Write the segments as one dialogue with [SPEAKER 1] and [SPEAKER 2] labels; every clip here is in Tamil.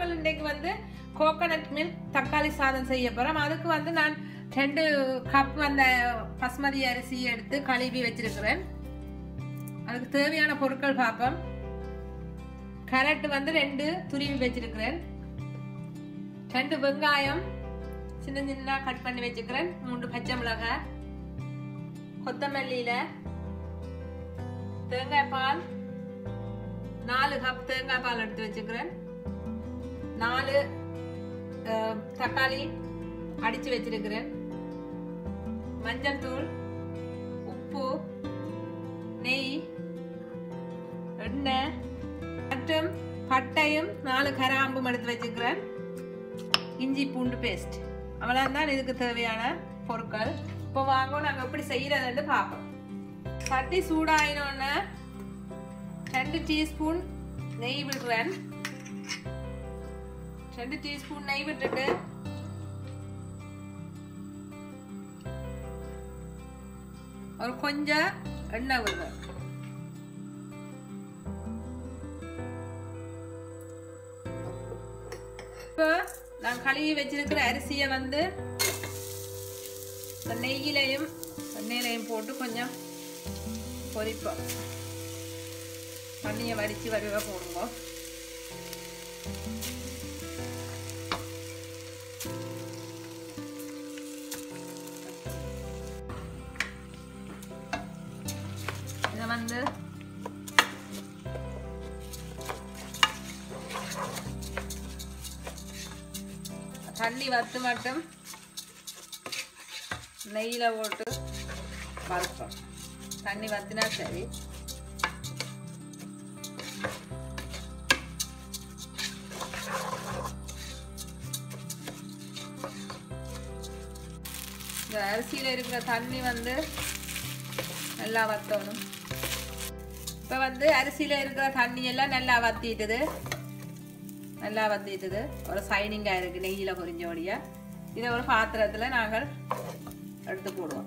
[SPEAKER 1] நாங்கள் இன்றைக்கு வந்து கோகனட் மில்க் தக்காளி சாதம் செய்ய போறோம் அதுக்கு வந்து நான் ரெண்டு கப் அந்த பஸ்மதி அரிசி எடுத்து கழுவி வச்சிருக்கிறேன் அதுக்கு தேவையான பொருட்கள் பார்ப்போம் கேரட் வந்து ரெண்டு துருவி வச்சிருக்கிறேன் ரெண்டு வெங்காயம் சின்ன சின்ன கட் பண்ணி வச்சுக்கிறேன் மூன்று பச்சை மிளகாய் கொத்தமல்லியில தேங்காய் பால் நாலு கப் தேங்காய் பால் எடுத்து வச்சுக்கிறேன் நாலு அஹ், தக்காளி அடிச்சு வச்சிருக்கிறேன் மஞ்சள் தூள் உப்பு நெய் எண்ணெய் மற்றும் பட்டையும் நாலு கராம்பும் எடுத்து வச்சுக்கிறேன் இஞ்சி பூண்டு பேஸ்ட் அவ்வளோதான் இதுக்கு தேவையான பொருட்கள் இப்போ வாங்க நாங்கள் எப்படி செய்யறதுன்னு பார்ப்போம் சட்டி சூடாயினோன்னு ரெண்டு டீஸ்பூன் நெய் விடுறேன் ரெண்டு டீஸ்பூன் நெய் விட்டுட்டு ஒரு கொஞ்சம் எண்ணெய் விடுறேன் இப்போ நான் கழுவி வச்சிருக்கிற அரிசியை வந்து இந்த நெய்யிலையும் எண்ணெயிலையும் போட்டு கொஞ்சம் பொரிப்போம் தண்ணியை வடித்து வடிவ போடுங்க இதை வந்து தண்ணி வத்து மட்டும் நெய்யில் போட்டு வறுப்போம் தண்ணி வத்தினா சரி இந்த அரிசியில் இருக்கிற தண்ணி வந்து நல்லா வத்தணும் இப்போ வந்து அரிசியில் இருக்கிற தண்ணி எல்லாம் நல்லா வத்திட்டுது நல்லா வத்திட்டுது ஒரு சைனிங்காக இருக்குது நெய்யில் பொரிஞ்சபடியாக இதை ஒரு பாத்திரத்தில் நாங்கள் எடுத்து போடுவோம்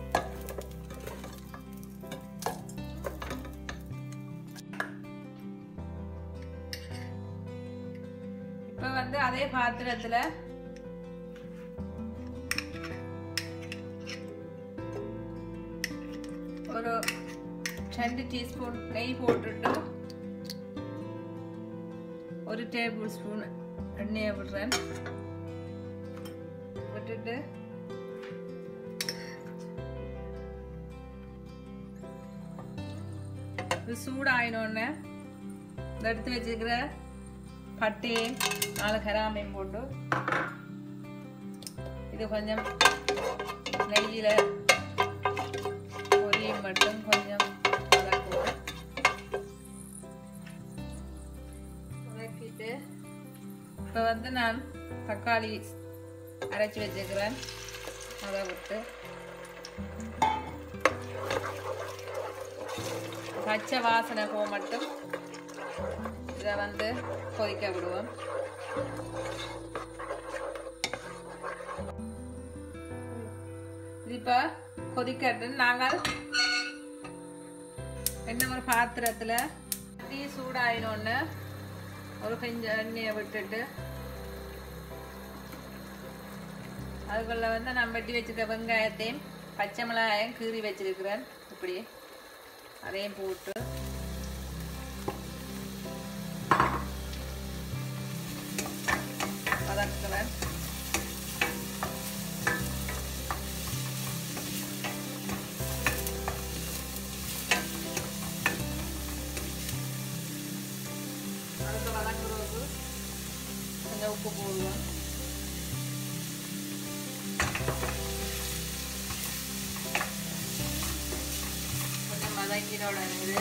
[SPEAKER 1] இப்போ வந்து அதே பாத்திரத்தில் ஒரு ரெண்டு டீஸ்பூன் நெய் போட்டுட்டு ஒரு டேபிள் ஸ்பூன் எண்ணெயை விடுறேன் விட்டுட்டு இது சூடாயினோடனே இந்த எடுத்து வச்சுக்கிற பட்டையும் நாலு கராமையும் போட்டு இது கொஞ்சம் நெய்யில் பொரியும் மட்டும் கொஞ்சம் வதக்குவோம் வதக்கிட்டு இப்போ வந்து நான் தக்காளி அரைச்சி வச்சுக்கிறேன் அதை விட்டு பச்சை வாசனை போ மட்டும் இதை வந்து கொதிக்க விடுவோம் இது இப்போ கொதிக்கட்டு நாங்கள் என்ன ஒரு பாத்திரத்தில் டீ சூடாயினோன்னு ஒரு கொஞ்சம் எண்ணெயை விட்டுட்டு அதுக்குள்ள வந்து நான் வெட்டி வச்சுருக்க வெங்காயத்தையும் பச்சை மிளகாயும் கீறி வச்சிருக்கிறேன் இப்படி அதையும் போட்டு வதக்குவேன் அதுக்கு வதங்குறது கொஞ்சம் உப்பு போடுவோம் கொஞ்சம் வதங்கினோட இது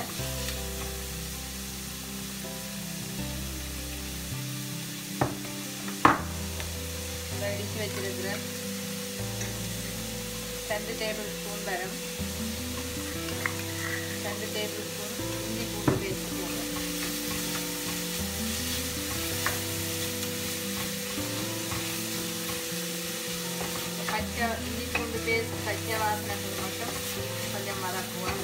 [SPEAKER 1] இதை இடிச்சு வச்சிருக்கிறேன் ரெண்டு டேபிள் ஸ்பூன் வரும் ரெண்டு டேபிள் ஸ்பூன் இஞ்சி பூண்டு பேஸ்ட் போடுறேன் பச்சை இஞ்சி பூண்டு பேஸ்ட் பச்சை வாசனை மட்டும் கொஞ்சம் வதக்குவோம்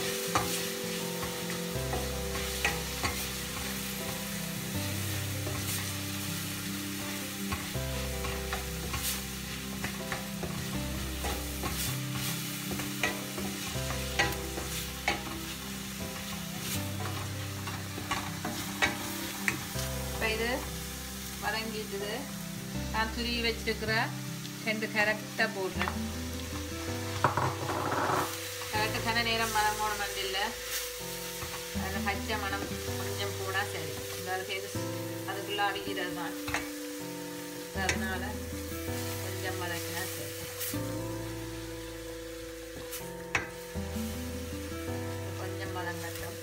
[SPEAKER 1] நான் துருவி வச்சிருக்கிற ரெண்டு கேரட்டை போடுறேன் கேரட்டு கன நேரம் மனம் போன மண்டியில் அதில் பச்சை மனம் கொஞ்சம் போனால் சரி இந்த சேர்த்து அதுக்குள்ளே அவிக்கிறது தான் அதனால கொஞ்சம் வதக்கினா சரி கொஞ்சம் வதங்கட்டும்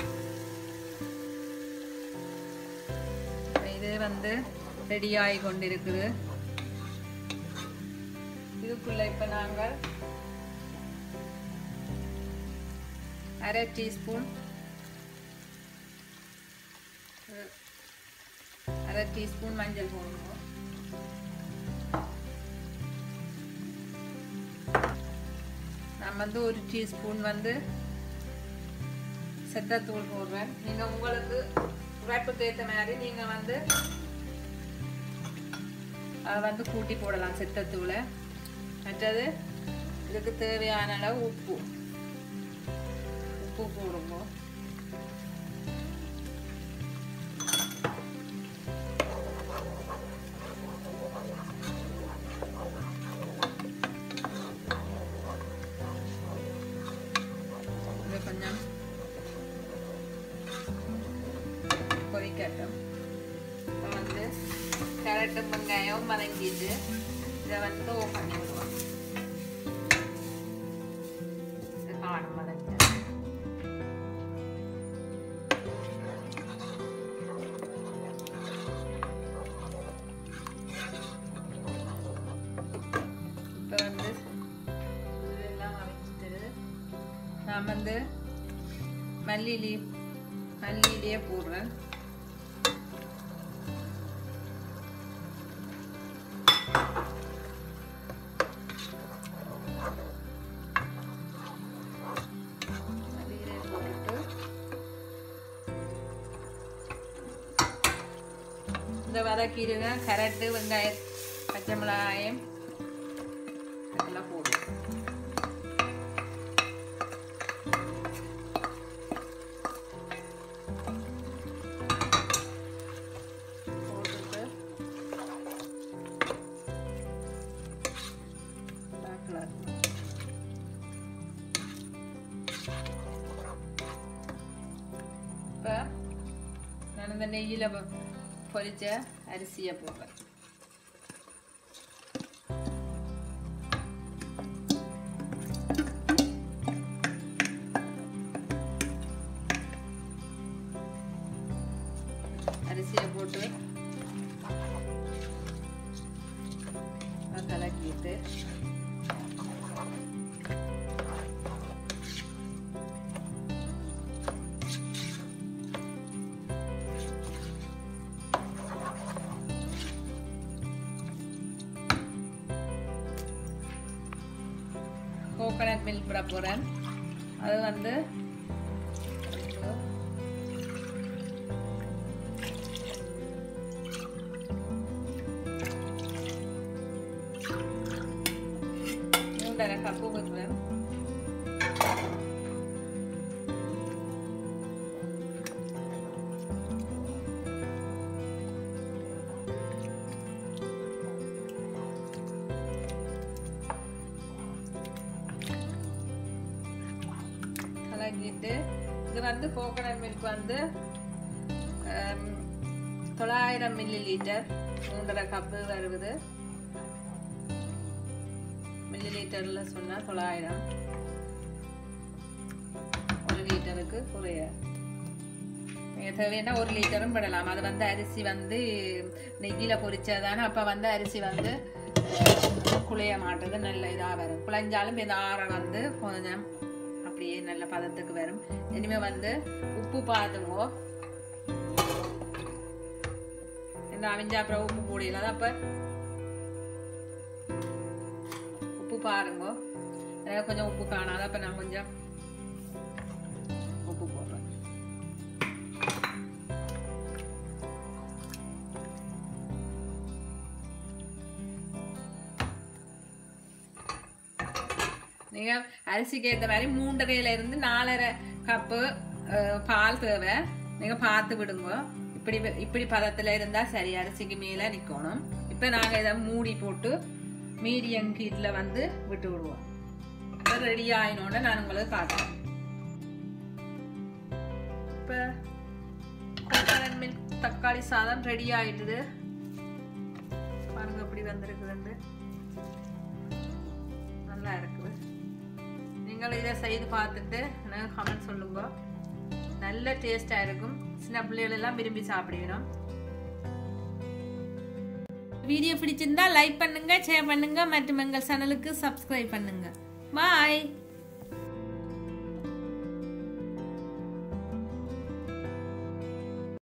[SPEAKER 1] இது வந்து ரெடியாகி கொண்டிருக்குது இதுக்குள்ள இப்ப நாங்கள் அரை டீஸ்பூன் அரை டீஸ்பூன் மஞ்சள் போடணும் நான் வந்து ஒரு டீஸ்பூன் வந்து செத்தத்தூள் போடுவேன் நீங்க உங்களுக்கு உரைப்புக்கு ஏற்ற மாதிரி நீங்க வந்து அதை வந்து கூட்டி போடலாம் செத்தத்தூளை மற்றது இதுக்கு தேவையான அளவு உப்பு உப்பு போடுங்க இது கொஞ்சம் பொரிக்கட்டும் இப்போ வந்து கேரட்டும் வெங்காயம் வதங்கிட்டு இதை வந்து ஓ பண்ணி விடுவோம் இது காரம் வதங்க இப்போ வந்து இதெல்லாம் வதக்கிட்டு நான் வந்து மல்லிலி மல்லியிலேயே போடுறேன் மல்லியிலே போட்டுட்டு இந்த வதக்கிடுங்க கரட்டு வெங்காயம் பச்சை மிளகாயம் அதெல்லாம் போடுவோம் போட்டுட்டு பார்க்கலாம் இப்போ நான் இந்த நெய்யில் பொரிச்ச அரிசியை போடுறேன் அரிசியை போட்டு கலக்கிட்டு கோகனட் மில்க் போட போகிறேன் அது வந்து மூன்றரை கப்பு ஊற்றுவேன் கலக்கிட்டு இது வந்து கோகனட் மில்க் வந்து ஹம், தொள்ளாயிரம் மில்லி லிட்டர் மூன்றரை கப்பு வருவது மில்லி லிட்டரில் சொன்னால் தொள்ளாயிரம் ஒரு லிட்டருக்கு குறைய நீங்கள் தேவைன்னா ஒரு லிட்டரும் விடலாம் அது வந்து அரிசி வந்து நெய்யில் பொரிச்சதானே அப்போ வந்து அரிசி வந்து அஹ், குழைய மாட்டுறது நல்ல இதாக வரும் குழைஞ்சாலும் இந்த ஆற வந்து கொஞ்சம் அப்படியே நல்ல பதத்துக்கு வரும் இனிமேல் வந்து உப்பு பார்த்துங்கோ இந்த அவிஞ்சா அப்புறம் உப்பு போடல அப்போ உப்பு பாருங்க அதாவது கொஞ்சம் உப்பு காணாத அப்போ நான் கொஞ்சம் உப்பு போடுறேன் நீங்க அரிசிக்கு ஏற்ற மாதிரி மூன்றரையில இருந்து நாலரை கப்பு அஹ், பால் தேவை நீங்க பார்த்து விடுங்க இப்படி இப்படி பதத்துல இருந்தா சரி அரிசிக்கு மேல நிக்கணும் இப்ப இப்போ நாங்கள் இதை மூடி போட்டு மீடியம் ஹீட்டில் வந்து விட்டு விடுவோம் இப்போ ரெடி ஆயினோட நான் உங்களுக்கு காட்டுறேன் இப்போ கோகனட் மில்க் தக்காளி சாதம் ரெடி ஆயிட்டுது பாருங்க எப்படி வந்திருக்குதுண்டு நல்லா இருக்குது நீங்கள் இதை செய்து பார்த்துட்டு எனக்கு கமெண்ட் சொல்லுங்க நல்ல டேஸ்டாக இருக்கும் சின்ன பிள்ளைகள் எல்லாம் விரும்பி சாப்பிடுவோம் வீடியோ பிடிச்சிருந்தா லைக் பண்ணுங்க ஷேர் பண்ணுங்க மற்றும் எங்கள் சேனலுக்கு சப்ஸ்கிரைப் பண்ணுங்க பாய்